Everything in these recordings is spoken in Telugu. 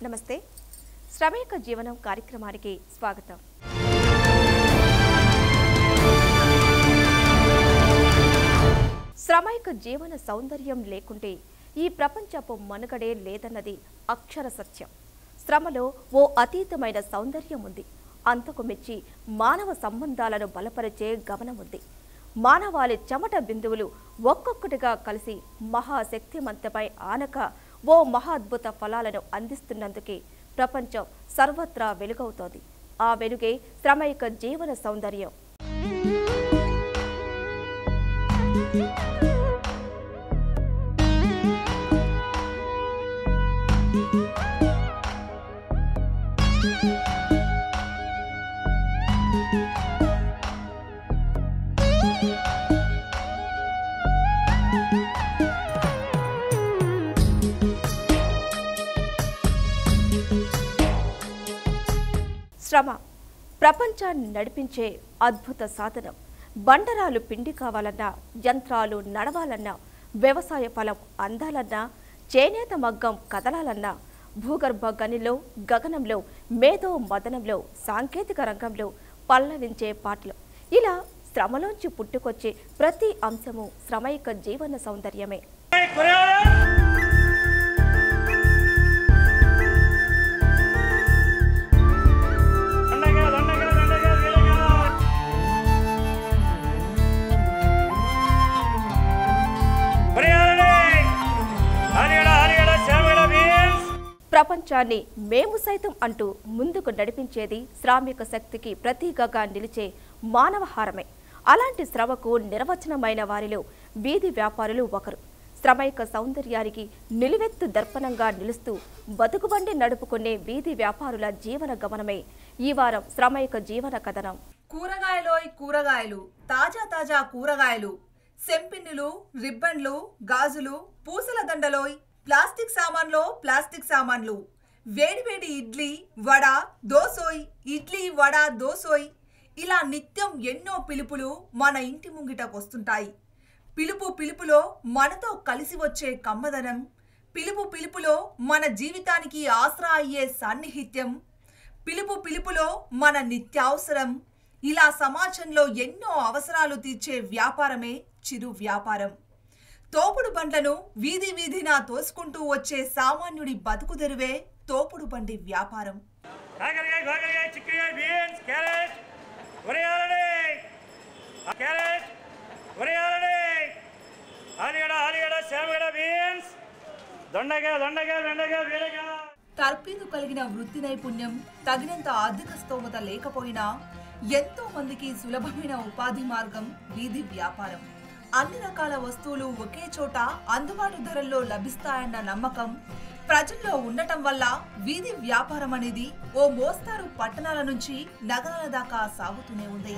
నమస్తే శ్రమేక జీవనం కార్యక్రమానికి స్వాగతం శ్రమైక జీవన సౌందర్యం లేకుంటే ఈ ప్రపంచపు మనుగడే లేదన్నది అక్షర సత్యం శ్రమలో ఓ అతీతమైన సౌందర్యం ఉంది అంతకు మెచ్చి మానవ సంబంధాలను బలపరిచే గమనం ఉంది మానవాళి చెమట బిందువులు ఒక్కొక్కటిగా కలిసి మహాశక్తిమంతపై ఆనక ఓ మహాద్భుత ఫలాలను అందిస్తున్నందుకే ప్రపంచం సర్వత్రా వెలుగవుతోంది ఆ వెలుగే శ్రమైక జీవన సౌందర్యం శ్రమ ప్రపంచాన్ని నడిపించే అద్భుత సాధనం బండరాలు పిండి కావాలన్నా యంత్రాలు నడవాలన్నా వ్యవసాయ ఫలం అందాలన్నా చేనేత మగ్గం కదలాలన్నా భూగర్భ గనిలో గగనంలో మేధో మదనంలో సాంకేతిక రంగంలో పల్లవించే పాటలు ఇలా శ్రమలోంచి పుట్టుకొచ్చే ప్రతి అంశము శ్రమైక జీవన సౌందర్యమే దండగా దండగా దండగా వీరగా పరియాలనే హరిగడ హరిగడ శ్యామగడ బీన్స్ ప్రపంచాన్ని మేము సైతం అంటూ ముందుకు నడిపించేది శ్రామిక శక్తికి ప్రతీకగా నిలిచే మానవ హారమే అలాంటి శ్రమకు నిర్వచనమైన వారిలో వీధి వ్యాపారులు ఒకరు శ్రమైక సౌందర్యానికి నిలువెత్తు దర్పణంగా నిలుస్తూ బతుకుబండి నడుపుకునే వీధి వ్యాపారుల జీవన గమనమే ఈ వారం శ్రమైక జీవన కథనం కూరగాయలోయ్ కూరగాయలు తాజా తాజా కూరగాయలు సెంపిన్నులు రిబ్బన్లు గాజులు పూసల దండలోయ్ ప్లాస్టిక్ సామాన్లో ప్లాస్టిక్ సామాన్లు వేడివేడి ఇడ్లీ వడ దోసోయ్ ఇడ్లీ వడ దోసోయ్ ఇలా నిత్యం ఎన్నో పిలుపులు మన ఇంటి ముంగిటకొస్తుంటాయి పిలుపు పిలుపులో మనతో కలిసి వచ్చే కమ్మదనం పిలుపు పిలుపులో మన జీవితానికి ఆసరా అయ్యే సాన్నిహిత్యం పిలుపు పిలుపులో మన నిత్యావసరం ఇలా సమాజంలో ఎన్నో అవసరాలు తీర్చే వ్యాపారమే చిరు వ్యాపారం తోపుడు బండ్లను వీధి వీధినా తోసుకుంటూ వచ్చే సామాన్యుడి బతుకు తెరువే తోపుడు బండి వ్యాపారం కాకరకాయ గోకరకాయ చిక్కుడుకాయ బీన్స్ క్యారెట్ ఉరియాలనే క్యారెట్ ఉరియాలనే హరిగడ హరిగడ శ్యామగడ బీన్స్ దొండగా దొండగా దొండగా వీరగా తర్పీదు కలిగిన వృత్తి నైపుణ్యం తగినంత ఆర్థిక స్తోమత లేకపోయినా ఎంతో మందికి సులభమైన ఉపాధి మార్గం వీధి వ్యాపారం అన్ని రకాల వస్తువులు ఒకే చోట అందుబాటు ధరల్లో లభిస్తాయన్న నమ్మకం ప్రజల్లో ఉండటం వల్ల వీధి వ్యాపారం అనేది ఓ మోస్తారు పట్టణాల నుంచి నగరాల దాకా సాగుతూనే ఉంది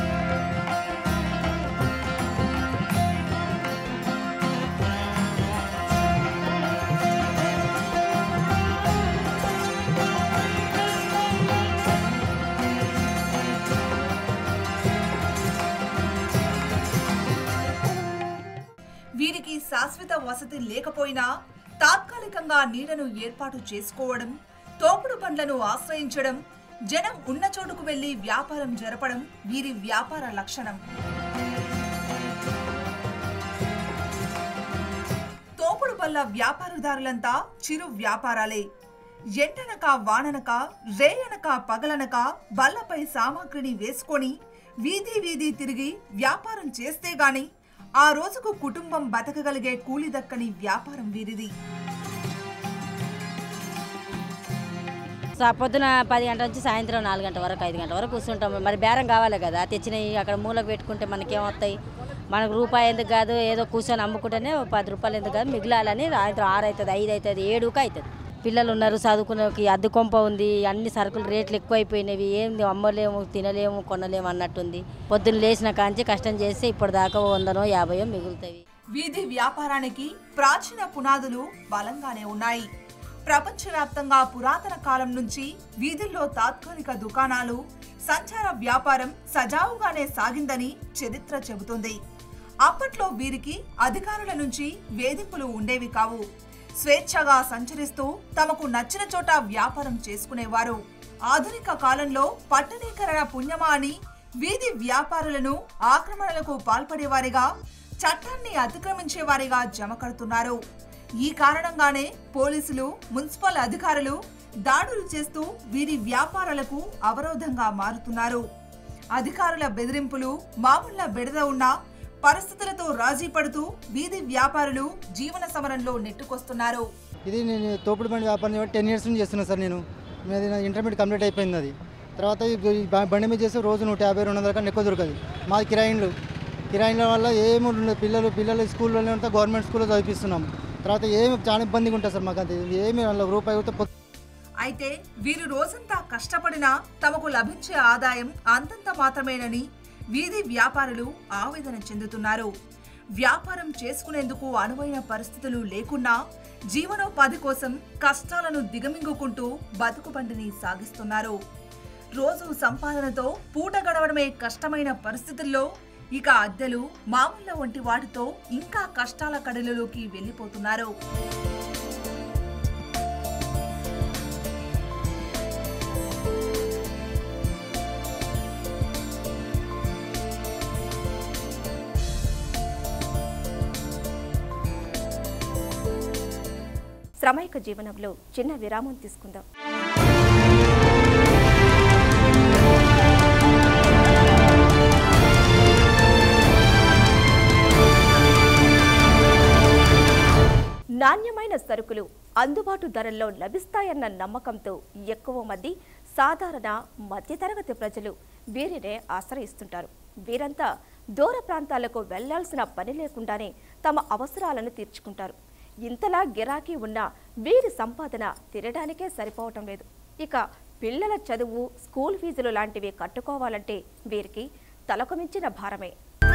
వీరికి శాశ్వత వసతి లేకపోయినా తాత్కాలికంగా నీడను ఏర్పాటు చేసుకోవడం తోపుడు బండ్లను ఆశ్రయించడం జనం ఉన్న చోటుకు వెళ్లి వ్యాపారం జరపడం వీరి వ్యాపార లక్షణం తోపుడు బల్ల వ్యాపారదారులంతా చిరు వ్యాపారాలే ఎండనక వాననక రేయనక పగలనక బల్లపై సామాగ్రిని వేసుకొని వీధి వీధి తిరిగి వ్యాపారం చేస్తే గాని ఆ రోజుకు కుటుంబం బతకగలిగే కూలి దక్కని వ్యాపారం వీరిది సా- పొద్దున పది గంటల నుంచి సాయంత్రం నాలుగు గంటల వరకు ఐదు గంటల వరకు కూర్చుంటాం మరి బేరం కావాలి కదా తెచ్చినవి అక్కడ మూలకు పెట్టుకుంటే మనకేమొస్తాయి మనకు రూపాయి ఎందుకు కాదు ఏదో కూర్చొని అమ్ముకుంటేనే ఓ పది రూపాయలు ఎందుకు కాదు మిగిలాలని సాయంత్రం ఆరు అవుతుంది ఐదు అవుతుంది ఏడుకు అవుతుంది పిల్లలు ఉన్నారు చదువుకునేకి అద్దె కొంప ఉంది అన్ని సరుకులు రేట్లు ఎక్కువైపోయినవి ఏంది అమ్మలేము తినలేము కొనలేము అన్నట్టుంది పొద్దున్న లేచిన కాంచి కష్టం చేస్తే ఇప్పుడు దాకా ఓ వందనో యాభయో మిగులుతాయి వీధి వ్యాపారానికి ప్రాచీన పునాదులు బలంగానే ఉన్నాయి ప్రపంచవ్యాప్తంగా పురాతన కాలం నుంచి వీధుల్లో తాత్కాలిక దుకాణాలు సంచార వ్యాపారం సజావుగానే సాగిందని చరిత్ర చెబుతుంది అప్పట్లో వీరికి అధికారుల నుంచి వేధింపులు ఉండేవి కావు స్వేచ్ఛగా సంచరిస్తూ తమకు నచ్చిన చోట వ్యాపారం చేసుకునేవారు ఆధునిక కాలంలో పట్టణీకరణ పుణ్యమా అని వీధి వ్యాపారులను ఆక్రమణలకు పాల్పడేవారిగా చట్టాన్ని అతిక్రమించేవారిగా జమ కడుతున్నారు ఈ కారణంగానే పోలీసులు మున్సిపల్ అధికారులు దాడులు చేస్తూ వీరి వ్యాపారాలకు అవరోధంగా మారుతున్నారు అధికారుల బెదిరింపులు మామూళ్ల బెడద ఉన్న పరిస్థితులతో రాజీ పడుతూ వీధి వ్యాపారులు జీవన సమరంలో నెట్టుకొస్తున్నారు ఇది నేను తోపుడు బండి వ్యాపారం టెన్ ఇయర్స్ నుంచి చేస్తున్నాను సార్ నేను నాది నా ఇంటర్మీడియట్ కంప్లీట్ అయిపోయింది అది తర్వాత ఈ ఈ బ- బండి మీద చేస్తే రోజు నూట యాభై రెండు వందల కన్నా ఎక్కువ దొరకదు మాది కిరాయిన్లు కిరాయిన్ల వల్ల ఏమి ఉండదు పిల్లలు పిల్లలు స్కూల్లోనే ఉంటా గవర్నమెంట్ స్కూల్లో చదివిస్తున్నాం తర్వాత ఏమి చాలా ఇబ్బందిగా ఉంటుంది సార్ మాకు అది ఏమి వాళ్ళ రూపాయి అయితే పొద్దు- అయితే వీరు రోజంతా కష్టపడినా తమకు లభించే ఆదాయం అంతంత మాత్రమేనని వీధి వ్యాపారులు ఆవేదన చెందుతున్నారు వ్యాపారం చేసుకునేందుకు అనువైన పరిస్థితులు లేకున్నా జీవనోపాధి కోసం కష్టాలను దిగమింగుకుంటూ బతుకు బండిని సాగిస్తున్నారు రోజు సంపాదనతో పూట గడవడమే కష్టమైన పరిస్థితుల్లో ఇక అద్దెలు మామూళ్ళ వంటి వాటితో ఇంకా కష్టాల కడలలోకి వెళ్ళిపోతున్నారు శ్రమైక జీవనంలో చిన్న విరామం తీసుకుందాం నాణ్యమైన సరుకులు అందుబాటు ధరల్లో లభిస్తాయన్న నమ్మకంతో ఎక్కువ మంది సాధారణ మధ్యతరగతి ప్రజలు వీరినే ఆశ్రయిస్తుంటారు వీరంతా దూర ప్రాంతాలకు వెళ్లాల్సిన పని లేకుండానే తమ అవసరాలను తీర్చుకుంటారు ఇంతలా గిరాకీ ఉన్న వీరి సంపాదన తినడానికే సరిపోవటం లేదు ఇక పిల్లల చదువు స్కూల్ ఫీజులు లాంటివి కట్టుకోవాలంటే వీరికి తలకు మించిన భారమే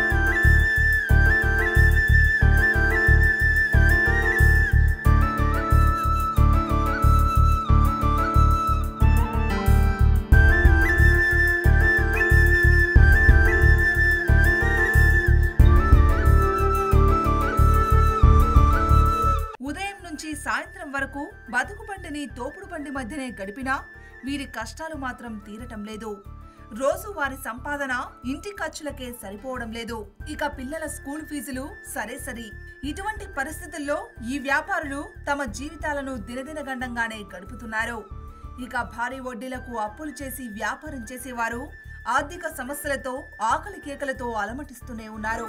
ఉదయం నుంచి సాయంత్రం వరకు బతుకు బండిని తోపుడు బండి మధ్యనే గడిపినా వీరి కష్టాలు మాత్రం తీరటం లేదు రోజు వారి సంపాదన ఇంటి ఖర్చులకే సరిపోవడం లేదు ఇక పిల్లల స్కూల్ ఫీజులు సరే సరి ఇటువంటి పరిస్థితుల్లో ఈ వ్యాపారులు తమ జీవితాలను దినదినగండంగానే గడుపుతున్నారు ఇక భారీ వడ్డీలకు అప్పులు చేసి వ్యాపారం చేసేవారు ఆర్థిక సమస్యలతో ఆకలి కేకలతో అలమటిస్తూనే ఉన్నారు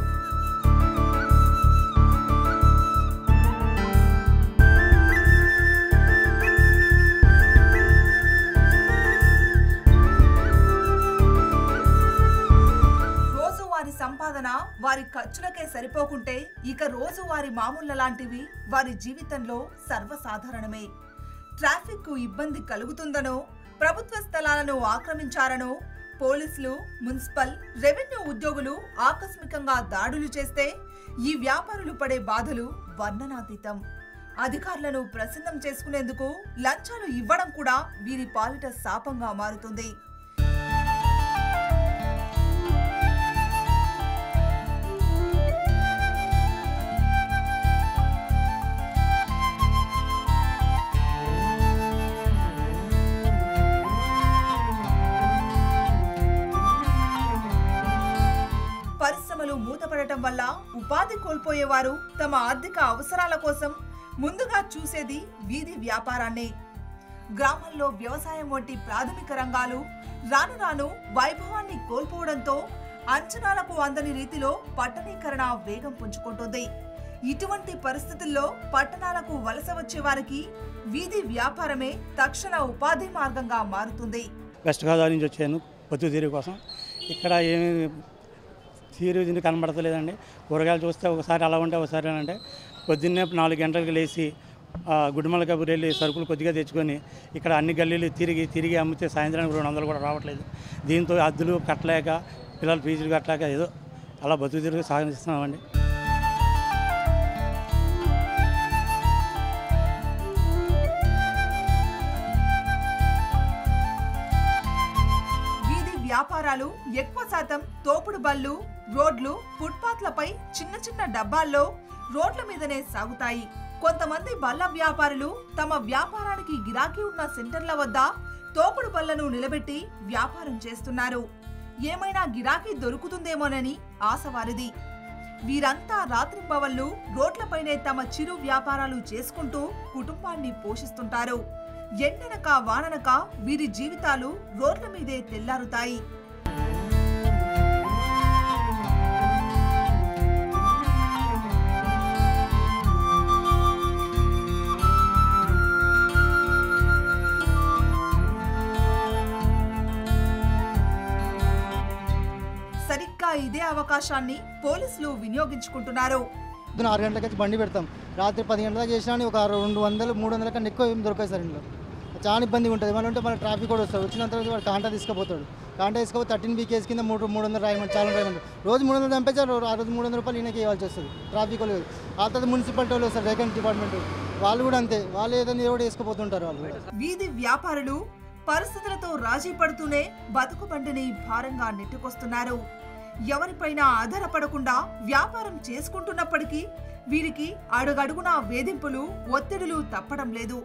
రోజు వారి సంపాదన వారి ఖర్చులకే సరిపోకుంటే ఇక రోజు వారి మామూళ్ళ లాంటివి వారి జీవితంలో సర్వసాధారణమే ట్రాఫిక్ కు ఇబ్బంది కలుగుతుందనో ప్రభుత్వ స్థలాలను ఆక్రమించారనో పోలీసులు మున్సిపల్ రెవెన్యూ ఉద్యోగులు ఆకస్మికంగా దాడులు చేస్తే ఈ వ్యాపారులు పడే బాధలు వర్ణనాతీతం అధికారులను ప్రసన్నం చేసుకునేందుకు లంచాలు ఇవ్వడం కూడా వీరి పాలిట శాపంగా మారుతుంది పరిశ్రమలు మూతపడటం వల్ల ఉపాధి కోల్పోయేవారు తమ ఆర్థిక అవసరాల కోసం ముందుగా చూసేది వీధి వ్యాపారాన్నే గ్రామాల్లో వ్యవసాయం వంటి ప్రాథమిక రంగాలు రాను రాను వైభవాన్ని కోల్పోవడంతో అంచనాలకు అందని రీతిలో పట్టణీకరణ వేగం పుంజుకుంటుంది ఇటువంటి పరిస్థితుల్లో పట్టణాలకు వలస వచ్చే వారికి వీధి వ్యాపారమే తక్షణ ఉపాధి మార్గంగా మారుతుంది వెస్ట్ గోదావరి నుంచి వచ్చాను పొద్దు తీరు కోసం ఇక్కడ ఏమి తీరు దీన్ని కనబడతలేదండి కూరగాయలు చూస్తే ఒకసారి అలా ఉంటే ఒకసారి అలా అంటే పొద్దున్నే నాలుగు గంటలకు లేచి ఆ, గుడిమల కబురు వెళ్ళి సరుకులు కొద్దిగా తెచ్చుకొని ఇక్కడ అన్ని గల్లీలు తిరిగి తిరిగి అమ్మితే సాయంత్రానికి రెండు వందలు కూడా రావట్లేదు దీంతో అద్దులు కట్టలేక పిల్లల ఫీజులు కట్టలేక ఏదో అలా బతుకు తిరిగి సాగిస్తున్నామండి వీధి వ్యాపారాలు ఎక్కువ శాతం తోపుడు బళ్ళు రోడ్లు ఫుట్పాత్లపై చిన్న చిన్న డబ్బాల్లో రోడ్ల మీదనే సాగుతాయి కొంతమంది బల్ల వ్యాపారులు తమ వ్యాపారానికి గిరాకీ ఉన్న సెంటర్ల వద్ద తోపుడు బళ్లను నిలబెట్టి వ్యాపారం చేస్తున్నారు ఏమైనా గిరాకీ దొరుకుతుందేమోనని ఆశ వారిది వీరంతా రాత్రింబవళ్లు రోడ్లపైనే తమ చిరు వ్యాపారాలు చేసుకుంటూ కుటుంబాన్ని పోషిస్తుంటారు ఎండనక వాననక వీరి జీవితాలు రోడ్ల మీదే తెల్లారుతాయి సరిగ్గా ఇదే అవకాశాన్ని పోలీసులు వినియోగించుకుంటున్నారు పొద్దున ఆరు గంటలకు వచ్చి బండి పెడతాం రాత్రి పది గంటలకు చేసినా కానీ ఒక రెండు వందలు మూడు వందల కన్నా ఎక్కువ ఏం దొరకాయి సార్ ఇంట్లో చాలా ఇబ్బందిగా ఉంటుంది ఏమన్నా ఉంటే మన ట్రాఫిక్ కూడా వస్తాడు వచ్చిన తర్వాత వాడు కాంటా తీసుకుపోతాడు కాంటా తీసుకుపోతే థర్టీన్ బీకేస్ కింద మూడు మూడు వందలు రాయమంటే చాలా రాయమంటారు రోజు మూడు వందలు చంపేసారు ఆ రోజు మూడు వందల రూపాయలు ఈయనకి ఇవ్వాల్సి వస్తుంది ట్రాఫిక్ వాళ్ళు ఆ తర్వాత మున్సిపాలిటీ వాళ్ళు వస్తారు వేకెంట్ డిపార్ట్మెంట్ వాళ్ళు కూడా అంతే వాళ్ళు ఏదైనా ఏదో వేసుకుపోతుంటారు వాళ్ళు కూడా వీధి వ్యాపారులు పరిస్థితులతో రాజీ పడుతూనే బతుకు బండిని భారంగా నెట్టుకొస్తున్నారు ఎవరిపైన ఆధారపడకుండా వ్యాపారం చేసుకుంటున్నప్పటికీ వీరికి అడుగడుగునా వేధింపులు ఒత్తిడులు తప్పడం లేదు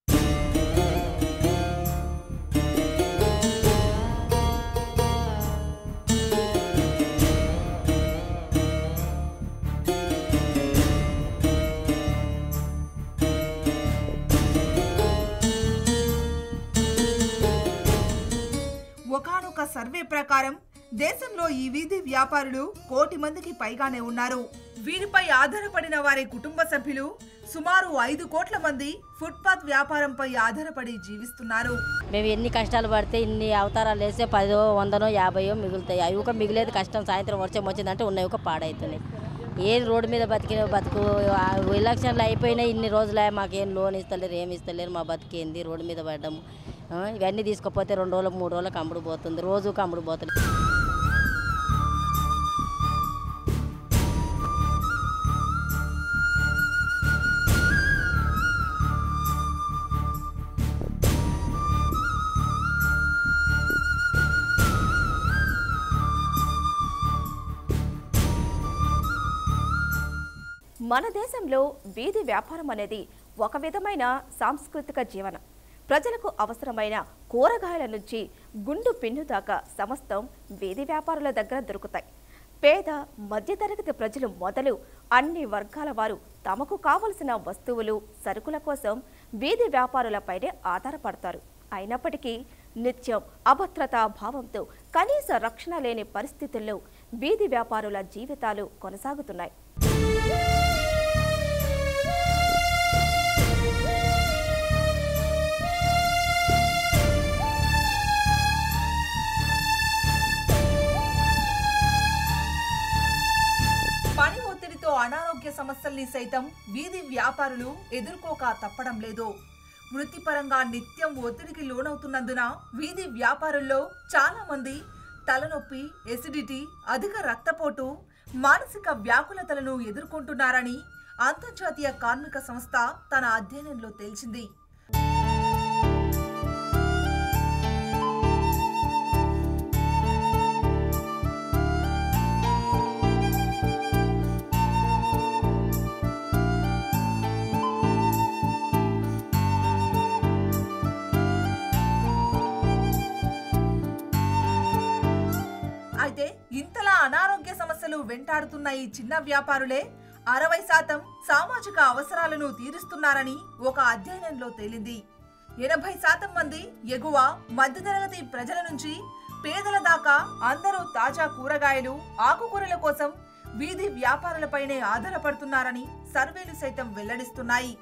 ఒకానొక సర్వే ప్రకారం దేశంలో ఈ వీధి వ్యాపారులు కోటి మందికి పైగానే ఉన్నారు వీరిపై ఆధారపడిన వారి కుటుంబ సభ్యులు సుమారు ఐదు కోట్ల మంది ఫుట్పాత్ వ్యాపారంపై ఆధారపడి జీవిస్తున్నారు మేము ఎన్ని కష్టాలు పడితే ఇన్ని అవతారాలు వేస్తే పదో వందనో యాభయో మిగులుతాయి అవి ఒక మిగిలేదు కష్టం సాయంత్రం వర్షం వచ్చిందంటే ఉన్నవి ఒక పాడవుతున్నాయి ఏది రోడ్డు మీద బతికిన బతుకు ఆ ఎలక్షన్లు అయిపోయినాయి ఇన్ని రోజులే మాకేం లోన్ ఇస్తలేరు ఏమి ఇస్తలేరు మా బతికేంది రోడ్డు మీద పడ్డాము ఆ, ఇవన్నీ తీసుకపోతే రెండు రోజులకు మూడు రోజులకు అమ్ముడు పోతుంది రోజుకు అమ్ముడు పోతుంది మన దేశంలో వీధి వ్యాపారం అనేది ఒక విధమైన సాంస్కృతిక జీవనం ప్రజలకు అవసరమైన కూరగాయల నుంచి గుండు పిన్ను దాకా సమస్తం వీధి వ్యాపారుల దగ్గర దొరుకుతాయి పేద మధ్యతరగతి ప్రజలు మొదలు అన్ని వర్గాల వారు తమకు కావలసిన వస్తువులు సరుకుల కోసం వీధి వ్యాపారులపైనే ఆధారపడతారు అయినప్పటికీ నిత్యం అభద్రతా భావంతో కనీస రక్షణ లేని పరిస్థితుల్లో వీధి వ్యాపారుల జీవితాలు కొనసాగుతున్నాయి పని ఒత్తిడితో అనారోగ్య సమస్యల్ని సైతం వీధి వ్యాపారులు ఎదుర్కోక తప్పడం లేదు వృత్తిపరంగా నిత్యం ఒత్తిడికి లోనవుతున్నందున వీధి వ్యాపారుల్లో చాలా మంది తలనొప్పి ఎసిడిటీ అధిక రక్తపోటు మానసిక వ్యాకులతలను ఎదుర్కొంటున్నారని అంతర్జాతీయ కార్మిక సంస్థ తన అధ్యయనంలో తేల్చింది అయితే ఇంతలా అనారోగ్య సమస్యలు వెంటాడుతున్న ఈ చిన్న వ్యాపారులే అరవై శాతం సామాజిక అవసరాలను తీరుస్తున్నారని ఒక అధ్యయనంలో తేలింది ఎనభై శాతం మంది ఎగువ మధ్యతరగతి ప్రజల నుంచి పేదల దాకా అందరూ తాజా కూరగాయలు ఆకుకూరల కోసం వీధి వ్యాపారులపైనే ఆధారపడుతున్నారని సర్వేలు సైతం వెల్లడిస్తున్నాయి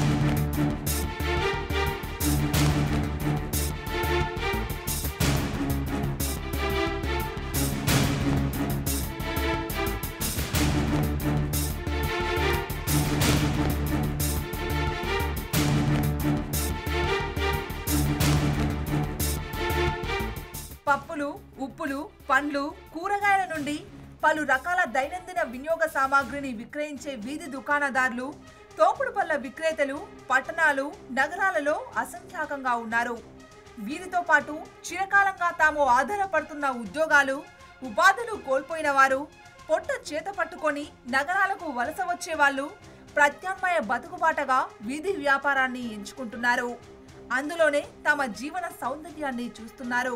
పప్పులు ఉప్పులు పండ్లు కూరగాయల నుండి పలు రకాల దైనందిన వినియోగ సామాగ్రిని విక్రయించే వీధి దుకాణదారులు తోపుడు పళ్ళ విక్రేతలు పట్టణాలు నగరాలలో అసంఖ్యాకంగా ఉన్నారు వీరితో పాటు చిరకాలంగా తాము ఆధారపడుతున్న ఉద్యోగాలు ఉపాధులు కోల్పోయిన వారు పొట్ట చేత పట్టుకొని నగరాలకు వలస వచ్చే వాళ్ళు ప్రత్యామ్నాయ బతుకుబాటగా వీధి వ్యాపారాన్ని ఎంచుకుంటున్నారు అందులోనే తమ జీవన సౌందర్యాన్ని చూస్తున్నారు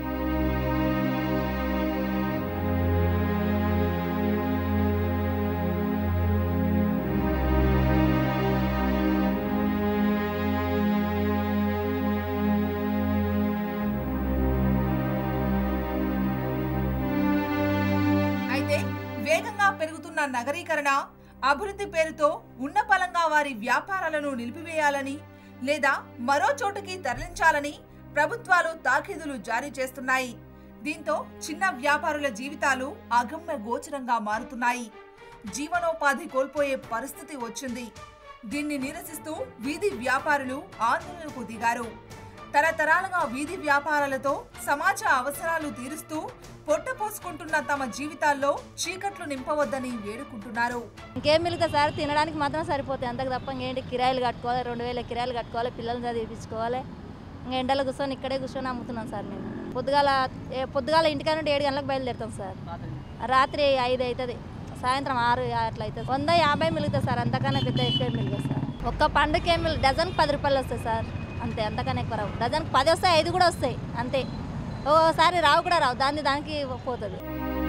అయితే వేగంగా పెరుగుతున్న నగరీకరణ అభివృద్ధి పేరుతో ఉన్నపలంగా వారి వ్యాపారాలను నిలిపివేయాలని లేదా మరో చోటుకి తరలించాలని ప్రభుత్వాలు తాకీదులు జారీ చేస్తున్నాయి దీంతో చిన్న వ్యాపారుల జీవితాలు అగమ్య గోచరంగా మారుతున్నాయి జీవనోపాధి కోల్పోయే పరిస్థితి వచ్చింది దీన్ని నిరసిస్తూ వీధి వ్యాపారులు ఆందోళనకు దిగారు తరతరాలుగా వీధి వ్యాపారాలతో సమాజ అవసరాలు తీరుస్తూ పొట్ట పోసుకుంటున్న తమ జీవితాల్లో చీకట్లు నింపవద్దని వేడుకుంటున్నారు ఇంకేం మిగతా సార్ తినడానికి మాత్రం సరిపోతాయి అంతకు తప్ప ఇంకేంటి కిరాయిలు కట్టుకోవాలి రెండు వేల కిరాయిలు కట్టుకోవాలి పిల్లల్ని చదివించుకోవాలి ఇంకా ఎండలో కూర్చొని ఇక్కడే కూర్చొని అమ్ముతున్నాం సార్ మేము పొద్దుగాల ఏ పొద్దుగాల ఇంటికాడ నుండి ఏడు గంటలకు బయలుదేరుతాం సార్ రాత్రి ఐదు అవుతుంది సాయంత్రం ఆరు అట్లా అవుతుంది వంద యాభై మిగులుతుంది సార్ అంతకన్నా పెద్ద ఎక్కువ మిగులుతుంది సార్ ఒక్క పండుగ ఏమి డజన్కి పది రూపాయలు వస్తాయి సార్ అంతే అంతకన్నా ఎక్కువ రావు డజన్కి పది వస్తాయి ఐదు కూడా వస్తాయి అంతే ఓసారి రావు కూడా రావు దాన్ని దానికి పోతుంది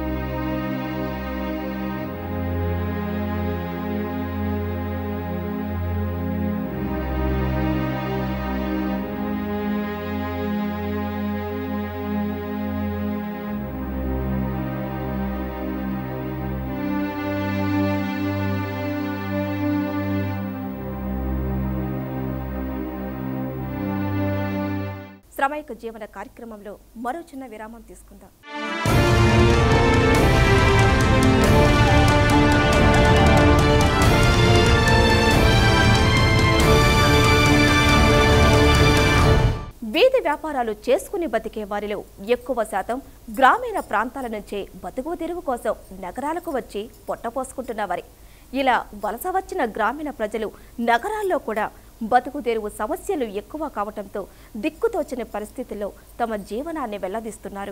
శ్రమైక జీవన కార్యక్రమంలో మరో చిన్న విరామం తీసుకుందాం వీధి వ్యాపారాలు చేసుకుని బతికే వారిలో ఎక్కువ శాతం గ్రామీణ ప్రాంతాల నుంచే బతుకు తెరువు కోసం నగరాలకు వచ్చి పొట్టపోసుకుంటున్న వారి ఇలా వలస వచ్చిన గ్రామీణ ప్రజలు నగరాల్లో కూడా బతుకు తెరువు సమస్యలు ఎక్కువ కావటంతో దిక్కుతోచని పరిస్థితుల్లో తమ జీవనాన్ని వెల్లదీస్తున్నారు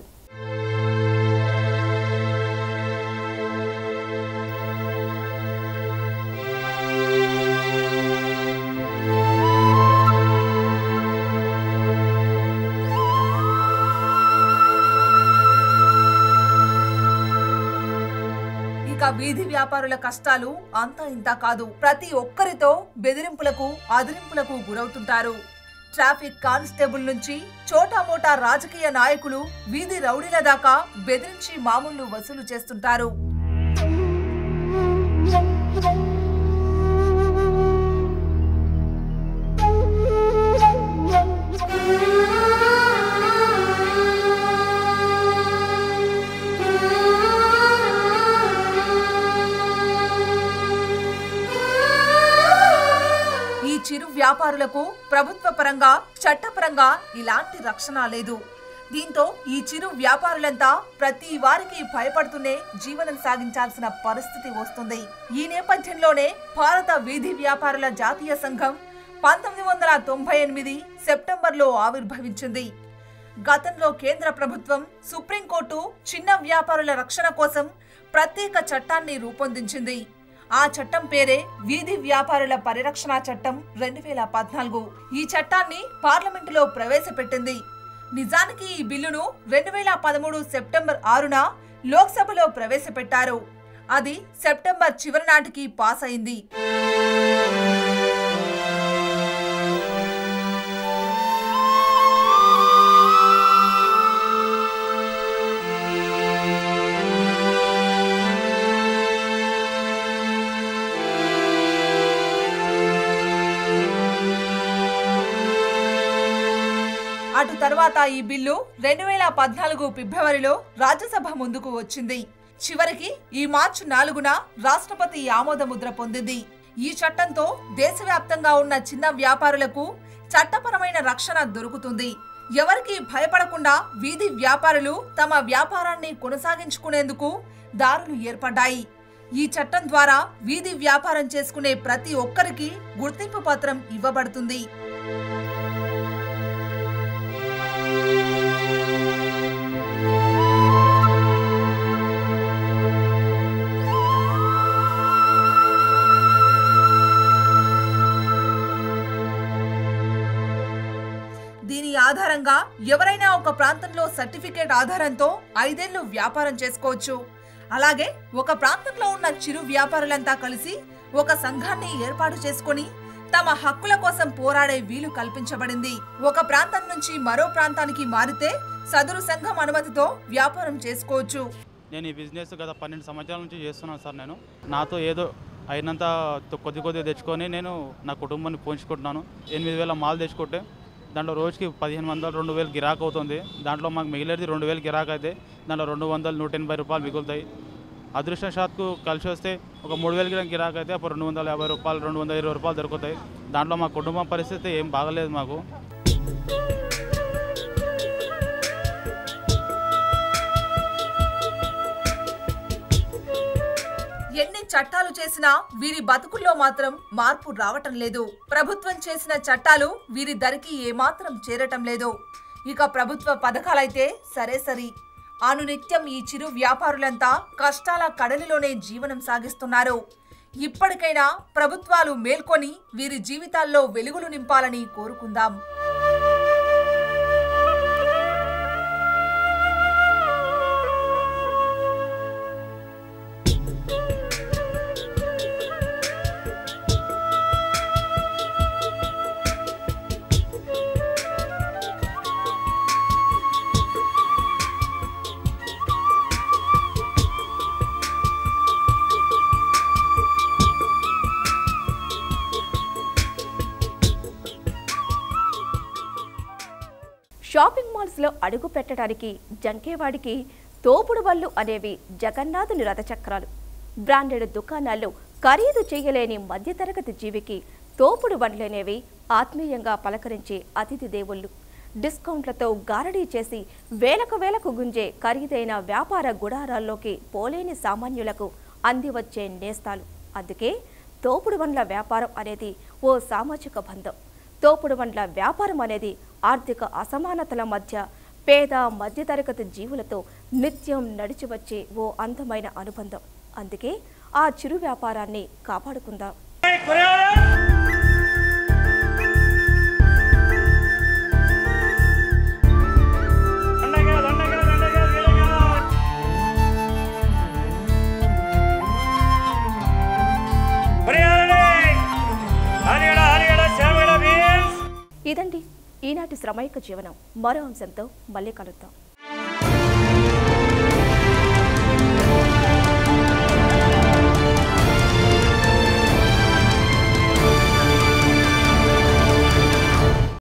ఇక వీధి వ్యాపారుల కష్టాలు అంతా ఇంత కాదు ప్రతి ఒక్కరితో బెదిరింపులకు అదిరింపులకు గురవుతుంటారు ట్రాఫిక్ కానిస్టేబుల్ నుంచి చోటా మోటా రాజకీయ నాయకులు వీధి రౌడీల దాకా బెదిరించి మామూలు వసూలు చేస్తుంటారు ఈ చిరు వ్యాపారులకు ప్రభుత్వ పరంగా చట్టపరంగా ఇలాంటి రక్షణ లేదు దీంతో ఈ చిరు వ్యాపారులంతా ప్రతి వారికి భయపడుతూనే జీవనం సాగించాల్సిన పరిస్థితి వస్తుంది ఈ నేపథ్యంలోనే భారత వీధి వ్యాపారుల జాతీయ సంఘం పంతొమ్మిది వందల తొంభై ఎనిమిది సెప్టెంబర్లో ఆవిర్భవించింది గతంలో కేంద్ర ప్రభుత్వం సుప్రీంకోర్టు చిన్న వ్యాపారుల రక్షణ కోసం ప్రత్యేక చట్టాన్ని రూపొందించింది ఆ చట్టం పేరే వీధి వ్యాపారుల పరిరక్షణ చట్టం రెండు వేల పద్నాలుగు ఈ చట్టాన్ని పార్లమెంటులో ప్రవేశపెట్టింది నిజానికి ఈ బిల్లును రెండు వేల పదమూడు సెప్టెంబర్ ఆరున లోక్సభలో ప్రవేశపెట్టారు అది సెప్టెంబర్ చివరి నాటికి పాస్ అయింది అటు తర్వాత ఈ బిల్లు రెండు వేల పద్నాలుగు ఫిబ్రవరిలో రాజ్యసభ ముందుకు వచ్చింది చివరికి ఈ మార్చి నాలుగున రాష్ట్రపతి ఆమోదముద్ర పొందింది ఈ చట్టంతో దేశవ్యాప్తంగా ఉన్న చిన్న వ్యాపారులకు చట్టపరమైన రక్షణ దొరుకుతుంది ఎవరికి భయపడకుండా వీధి వ్యాపారులు తమ వ్యాపారాన్ని కొనసాగించుకునేందుకు దారులు ఏర్పడ్డాయి ఈ చట్టం ద్వారా వీధి వ్యాపారం చేసుకునే ప్రతి ఒక్కరికి గుర్తింపు పత్రం ఇవ్వబడుతుంది దీని ఆధారంగా ఎవరైనా ఒక ప్రాంతంలో సర్టిఫికేట్ ఆధారంతో ఐదేళ్లు వ్యాపారం చేసుకోవచ్చు అలాగే ఒక ప్రాంతంలో ఉన్న చిరు వ్యాపారులంతా కలిసి ఒక సంఘాన్ని ఏర్పాటు చేసుకొని తమ హక్కుల కోసం పోరాడే వీలు కల్పించబడింది ఒక ప్రాంతం నుంచి మరో ప్రాంతానికి మారితే సదరు సంఘం అనుమతితో వ్యాపారం చేసుకోవచ్చు నేను ఈ బిజినెస్ గత పన్నెండు సంవత్సరాల నుంచి చేస్తున్నాను సార్ నేను నాతో ఏదో అయినంత తో- కొద్ది కొద్దిగా తెచ్చుకొని నేను నా కుటుంబాన్ని పోషించుకుంటున్నాను ఎనిమిది వేల మాల్ తెచ్చుకుంటే దాంట్లో రోజుకి పదిహేను వందలు రెండు వేలు గిరాక్ అవుతుంది దాంట్లో మాకు మిగిలేది రెండు వేలు గిరాక్ అయితే దాంట్లో రెండు వందలు నూట ఎనభై రూపాయలు మిగులుతాయి అదృష్టశాత్కు కలిసి వస్తే ఒక మూడు వేలు గిరాక్ గిరాక్ అయితే అప్పుడు రెండు వందల యాభై రూపాయలు రెండు వందల ఇరవై రూపాయలు దొరుకుతాయి దాంట్లో మా కుటుంబం పరిస్థితి ఏం బాగలేదు మాకు ఎన్ని చట్టాలు చేసినా వీరి బతుకుల్లో మాత్రం మార్పు రావటం లేదు ప్రభుత్వం చేసిన చట్టాలు వీరి దరికి ఏమాత్రం చేరటం లేదు ఇక ప్రభుత్వ పథకాలైతే సరే సరి అనునిత్యం ఈ చిరు వ్యాపారులంతా కష్టాల కడలిలోనే జీవనం సాగిస్తున్నారు ఇప్పటికైనా ప్రభుత్వాలు మేల్కొని వీరి జీవితాల్లో వెలుగులు నింపాలని కోరుకుందాం షాపింగ్ మాల్స్లో అడుగు పెట్టడానికి జంకేవాడికి తోపుడు బళ్ళు అనేవి జగన్నాథుని రథచక్రాలు బ్రాండెడ్ దుకాణాల్లో ఖరీదు చేయలేని మధ్యతరగతి జీవికి తోపుడు బండ్లనేవి ఆత్మీయంగా పలకరించే అతిథి దేవుళ్ళు డిస్కౌంట్లతో గారడీ చేసి వేలకు వేలకు గుంజే ఖరీదైన వ్యాపార గుడారాల్లోకి పోలేని సామాన్యులకు అందివచ్చే నేస్తాలు అందుకే తోపుడు బండ్ల వ్యాపారం అనేది ఓ సామాజిక బంధం తోపుడు బండ్ల వ్యాపారం అనేది ఆర్థిక అసమానతల మధ్య పేద మధ్యతరగతి జీవులతో నిత్యం నడిచి వచ్చే ఓ అందమైన అనుబంధం అందుకే ఆ చిరు వ్యాపారాన్ని కాపాడుకుందాం దండగా దండగా దండగా వీరగా హరియాణి హరియాణ హరియాణ శ్యామగడ భీమ్స్ ఇదండి ఈనాటి శ్రమైక జీవనం మరో అంశంతో మళ్ళీ కలుద్దాం